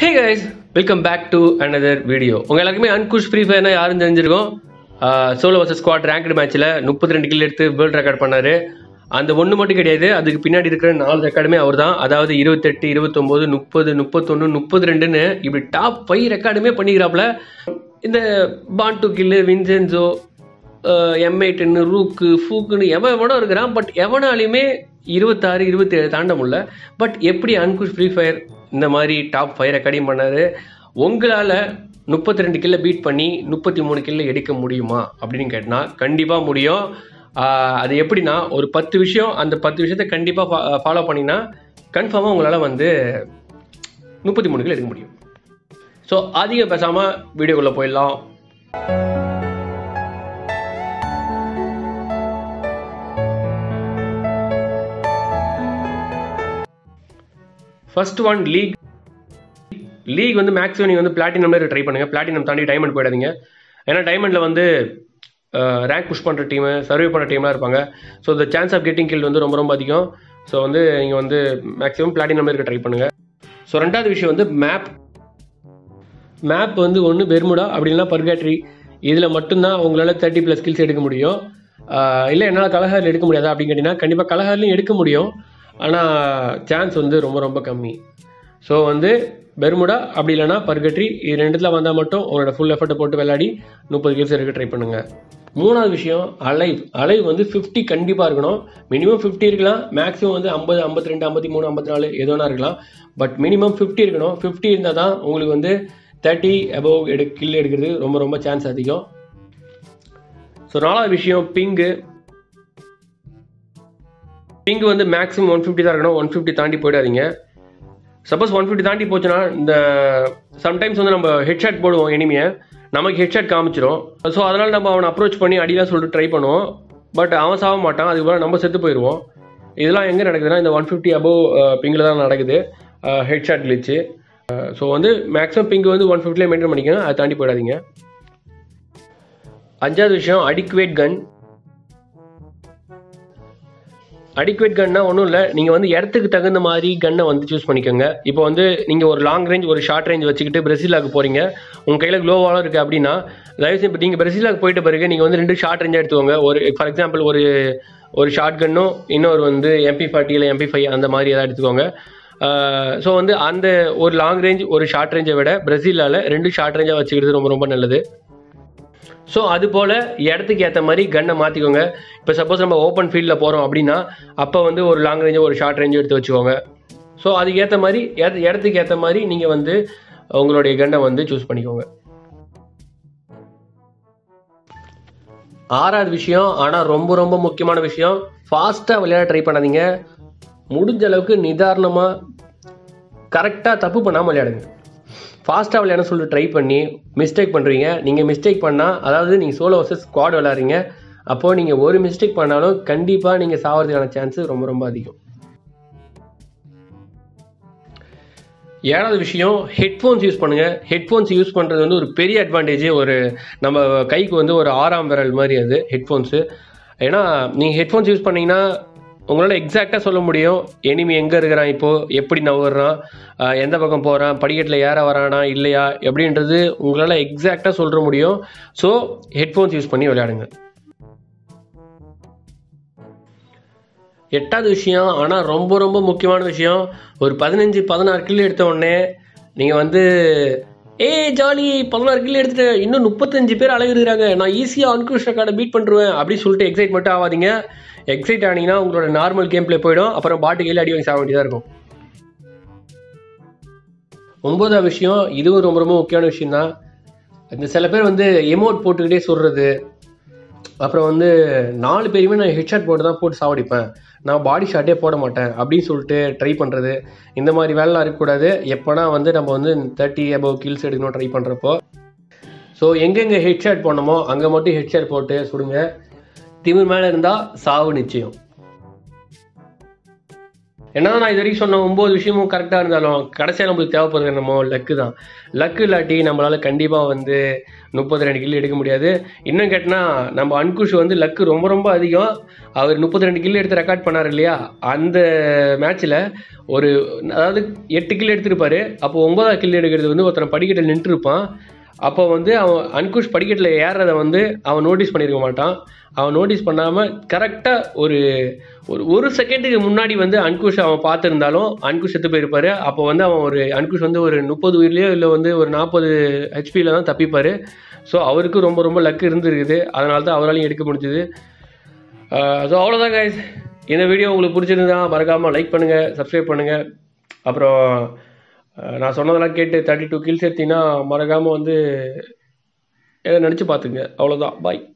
hey guys welcome back to another video உங்க எல்லாருக்குமே Ankush free ஃபயர்னா யாரும் தெரிஞ்சிருக்கும் சோலோ வர்சஸ் ஸ்குவாட் ரேங்க்டு மேட்ச்சில் முப்பத்தி ரெண்டு கில் எடுத்து வேர்ல்ட் ரெக்கார்ட் பண்ணாரு அந்த ஒன்று மட்டும் கிடையாது அதுக்கு பின்னாடி இருக்கிற நாலு ரெக்கார்டுமே அவர் தான் அதாவது இருபத்தெட்டு இருபத்தொம்போது முப்பது முப்பத்தொன்று முப்பது ரெண்டுன்னு இப்படி டாப் ஃபைவ் ரெக்கார்டுமே பண்ணிக்கிறாப்புல இந்த born to kill Vincenzo MI டென்னு ரூக்கு ஃபூக்குன்னு எவன் எவனோ இருக்கிறான் பட் எவனாலையுமே இருபத்தாறு இருபத்தேழு தாண்ட முடியல பட் எப்படி அன்குஷ் ஃப்ரீ ஃபயர் இந்த மாதிரி டாப் ஃபைவ் ரெக்கார்டிங் பண்ணாரு உங்களால் முப்பத்தி ரெண்டு கில்ல பீட் பண்ணி முப்பத்தி மூணு கில்ல எடுக்க முடியுமா அப்படின்னு கேட்டினா கண்டிப்பாக முடியும் ஆஹ் அது எப்படின்னா ஒரு பத்து விஷயம் அந்த பத்து விஷயத்தை கண்டிப்பாக ஃபாலோ பண்ணினா கன்ஃபார்மாக உங்களால் வந்து முப்பத்தி மூணு கிலோ எடுக்க முடியும் ஸோ அதிகம் பேசாமல் வீடியோக்குள்ளே போயிடலாம் ஃபர்ஸ்ட் ஒன் லீக் லீக் வந்து மேக்ஸிமம் நீங்கள் வந்து பிளாட்டினம்ல ட்ரை பண்ணுங்கள் பிளாட்டினம் தாண்டி டைமண்ட் போயிடாதீங்க ஏன்னா டைமண்டில் வந்து ரேங்க் புஷ் பண்ணுற டீமு சர்வே பண்ணுற டீம்லாம் இருப்பாங்க so the chance of getting kill வந்து ரொம்ப ரொம்ப அதிகம் ஸோ வந்து நீங்கள் வந்து மேக்ஸிமம் பிளாட்டினம் இருக்க ட்ரை பண்ணுங்கள் ஸோ ரெண்டாவது விஷயம் வந்து மேப் மேப் வந்து ஒன்று பெர்முடா அப்படி இல்லைனா பர்காட்ரி இதில் மட்டும்தான் உங்களால் தேர்ட்டி ப்ளஸ் ஸ்கில்ஸ் எடுக்க முடியும் ஆஹ் இல்லை என்னால் கலஹாரில் எடுக்க முடியாதா அப்படின்னு கேட்டிங்கன்னா கண்டிப்பாக கலஹார்லையும் எடுக்க முடியும் ஆனால் சான்ஸ் வந்து ரொம்ப ரொம்ப கம்மி ஸோ வந்து பெர்முடா அப்படி இல்லைனா பர்கட்ரி இது ரெண்டுத்தில் வந்தால் மட்டும் உங்களோட ஃபுல் எஃபர்ட்டை போட்டு விளையாடி முப்பது கில்ஸ் எடுக்க ட்ரை பண்ணுங்கள் மூணாவது விஷயம் அலைவ் அலைவ் வந்து ஃபிஃப்டி கண்டிப்பாக இருக்கணும் மினிமம் ஃபிஃப்டி இருக்கலாம் மேக்ஸிமம் வந்து ஐம்பது ஐம்பத்தி ரெண்டு ஐம்பத்தி மூணு ஐம்பத்தி நாலு எதுனா இருக்கலாம் பட் மினிமம் ஃபிஃப்டி இருக்கணும் ஃபிஃப்டி இருந்தால் தான் உங்களுக்கு வந்து தேர்ட்டி அபவ் எடு கில் எடுக்கிறது ரொம்ப ரொம்ப சான்ஸ் அதிகம் ஸோ நாலாவது விஷயம் பிங்கு பிங்கு வந்து மேக்ஸிமம் ஒன் ஃபிஃப்டி தான் இருக்கணும் ஒன் ஃபிஃப்டி தாண்டி போயிடாதீங்க சப்போஸ் ஒன் ஃபிஃப்டி தாண்டி போச்சுன்னா இந்த சம்டைம்ஸ் வந்து நம்ம ஹெட்ஷாட் போடுவோம் எனிமியை நமக்கு ஹெட்ஷாட் காமிச்சிரும் ஸோ அதனால் நம்ம அவனை அப்ரோச் பண்ணி அடிலாம் சொல்லிட்டு ட்ரை பண்ணுவோம் பட் அவன் சாக மாட்டான் அதுக்கு பதிலா நம்ம செத்து போயிடுவோம் இதெல்லாம் எங்கே நடக்குதுன்னா இந்த ஒன் ஃபிஃப்டி அபோவ் பிங்கில் தான் நடக்குது ஹெட்ஷாட் கிளிச்சு ஸோ வந்து மேக்ஸிமம் பிங்க் வந்து ஒன் ஃபிஃப்டிலே மெயின்டைன் பண்ணிக்கோங்க அதை தாண்டி போயிடாதீங்க அஞ்சாவது விஷயம் அடிக்குவேட் கன் அடிக்குவேட் கன்னா ஒன்றும் இல்லை நீங்கள் வந்து இடத்துக்கு தகுந்த மாதிரி கன்னை வந்து சூஸ் பண்ணிக்கோங்க இப்போ வந்து நீங்கள் ஒரு லாங் ரேஞ்ச் ஒரு ஷார்ட் ரேஞ்ச் வச்சுக்கிட்டு பிரசிலாக்கு போகிறீங்க உங்கள் கையில் க்ளோவாலும் இருக்குது அப்படின்னா தயவுசெய்து இப்போ நீங்கள் பிரசிலாக்கு போயிட்ட பிறகு நீங்கள் வந்து ரெண்டு ஷார்ட் ரேஞ்சாக எடுத்துக்கோங்க ஒரு ஃபார் எக்ஸாம்பிள் ஒரு ஒரு ஷார்ட் கன்னும் இன்னொரு வந்து எம்பி ஃபார்ட்டி இல்லை எம்பி ஃபைவ் அந்த மாதிரி ஏதாவது எடுத்துக்கோங்க ஸோ வந்து அந்த ஒரு லாங் ரேஞ்ச் ஒரு ஷார்ட் ரேஞ்சை விட பிரசிலால் ரெண்டு ஷார்ட் ரேஞ்சாக வச்சுக்கிறது ரொம்ப ரொம்ப நல்லது ஸோ அது போல் இடத்துக்கு ஏற்ற மாதிரி கன்னை மாற்றிக்கோங்க இப்போ சப்போஸ் நம்ம ஓப்பன் ஃபீல்டில் போகிறோம் அப்படின்னா அப்போ வந்து ஒரு லாங் ரேஞ்சு ஒரு ஷார்ட் ரேஞ்சு எடுத்து வச்சுக்கோங்க ஸோ அதுக்கு ஏற்ற மாதிரி ஏத்த- இடத்துக்கு ஏற்ற மாதிரி நீங்கள் வந்து உங்களுடைய கன்னை வந்து சூஸ் பண்ணிக்கோங்க ஆறாவது விஷயம் ஆனால் ரொம்ப ரொம்ப முக்கியமான விஷயம் ஃபாஸ்ட்டாக விளையாட ட்ரை பண்ணாதீங்க முடிஞ்ச அளவுக்கு நிதானமாக கரெக்டாக தப்பு பண்ணாமல் விளையாடுங்க ஃபாஸ்ட்டாக விளையாட சொல்லிட்டு ட்ரை பண்ணி மிஸ்டேக் பண்ணுறீங்க நீங்கள் மிஸ்டேக் பண்ணால் அதாவது நீங்கள் சோலோ வர்சஸ் ஸ்குவாட் விளையாடுறீங்க அப்போது நீங்கள் ஒரு மிஸ்டேக் பண்ணாலும் கண்டிப்பாக நீங்கள் சாவறதுக்கான சான்ஸ் ரொம்ப ரொம்ப அதிகம் ஏழாவது விஷயம் ஹெட்ஃபோன்ஸ் யூஸ் பண்ணுங்கள் ஹெட்ஃபோன்ஸ் யூஸ் பண்ணுறது வந்து ஒரு பெரிய அட்வான்டேஜ் ஒரு நம்ம கைக்கு வந்து ஒரு ஆறாம் விரல் மாதிரி அது ஹெட்ஃபோன்ஸு ஏன்னா நீங்கள் ஹெட்ஃபோன்ஸ் யூஸ் பண்ணீங்கன்னா உங்களால் எக்ஸாக்டாக சொல்ல முடியும் எனிமி எங்கே இருக்கிறான் இப்போது எப்படி நவர்றான் ஆஹ் எந்த பக்கம் போகிறான் படிக்கட்டில் ஏற வரானா இல்லையா எப்படின்றது உங்களால் எக்ஸாக்டாக சொல்ற முடியும் ஸோ ஹெட்ஃபோன்ஸ் யூஸ் பண்ணி விளையாடுங்க எட்டாவது விஷயம் ஆனால் ரொம்ப ரொம்ப முக்கியமான விஷயம் ஒரு பதினஞ்சு பதினாறு கிலோ எடுத்த உடனே நீங்கள் வந்து ஏய் ஜாலி பதினாறு கிலோ எடுத்துட்டு இன்னும் முப்பத்தஞ்சு பேர் அழகுறாங்க நான் ஈஸியாக அன்குஷ் ரெக்கார்டை பீட் பண்ணிருவேன் அப்படின்னு சொல்லிட்டு எக்ஸைட் மட்டும் ஆகாதீங்க எக்ஸைட் ஆனீங்கன்னா உங்களோட நார்மல் கேம் ப்ளே போயிடும் அப்புறம் பாட்டு கையில் அடி வாங்கி சாக வேண்டியதாக இருக்கும் ஒன்பதாவது விஷயம் இதுவும் ரொம்ப ரொம்ப முக்கியமான விஷயம் தான் இந்த சில பேர் வந்து எமோட் போட்டுக்கிட்டே சொல்கிறது அப்புறம் வந்து நாலு பேருமே நான் ஹெட்ஷாட் போட்டு தான் போட்டு சாவடிப்பேன் நான் பாடி ஷாட்டே போட மாட்டேன் அப்படின்னு சொல்லிட்டு ட்ரை பண்ணுறது இந்த மாதிரி வேலைலாம் இருக்கக்கூடாது எப்போனா வந்து நம்ம வந்து தேர்ட்டி அபவ் கில்ஸ் எடுக்கணும் ட்ரை பண்ணுறப்போ ஸோ எங்கெங்கே ஹெட்ஷாட் போடணுமோ அங்கே மட்டும் ஹெட்ஷாட் போட்டு சுடுங்க திமிர் மேலே இருந்தால் சாவு நிச்சயம் என்ன நான் இது வரைக்கும் சொன்ன ஒம்பது விஷயமும் கரெக்டாக இருந்தாலும் கடைசியாக நம்மளுக்கு தேவைப்படுறது என்னமோ லக்கு தான் லக்கு இல்லாட்டி நம்மளால் கண்டிப்பாக வந்து முப்பத்தி ரெண்டு கில்லு எடுக்க முடியாது இன்னும் கேட்டால் நம்ம அன்குஷ் வந்து லக்கு ரொம்ப ரொம்ப அதிகம் அவர் முப்பத்தி ரெண்டு கில்லு எடுத்து ரெக்கார்ட் பண்ணார் இல்லையா அந்த மேட்ச்சில் ஒரு அதாவது எட்டு கில் எடுத்திருப்பாரு அப்போ ஒன்பதாவது கில் எடுக்கிறது வந்து ஒருத்தனை படிக்கட்டில் நின்றுருப்பான் அப்போ வந்து அவன் அன்குஷ் படிக்கட்டில் ஏறுறத வந்து அவன் நோட்டீஸ் பண்ணியிருக்க மாட்டான் அவன் நோட்டீஸ் பண்ணாமல் கரெக்டாக ஒரு ஒரு ஒரு செகண்டுக்கு முன்னாடி வந்து அன்குஷ் அவன் பார்த்துருந்தாலும் அன்குஷ் செத்து போயிருப்பாரு அப்போ வந்து அவன் ஒரு அன்குஷ் வந்து ஒரு முப்பது உயிர்லையோ இல்லை வந்து ஒரு நாற்பது ஹெச்பியில் தான் தப்பிப்பார் ஸோ அவருக்கு ரொம்ப ரொம்ப லக்கு இருந்திருக்குது அதனால தான் அவராலையும் எடுக்க முடிஞ்சுது ஸோ அவ்வளோதான் guys இந்த வீடியோ உங்களுக்கு பிடிச்சிருந்தா மறக்காமல் லைக் பண்ணுங்கள் சப்ஸ்கிரைப் பண்ணுங்கள் அப்புறம் அஹ், நான் சொன்னதெல்லாம் கேட்டு தேர்ட்டி டூ கில்ஸ் எடுத்தீங்கன்னா மறக்காமல் வந்து நினச்சி பார்த்துங்க அவ்வளோதான் பாய்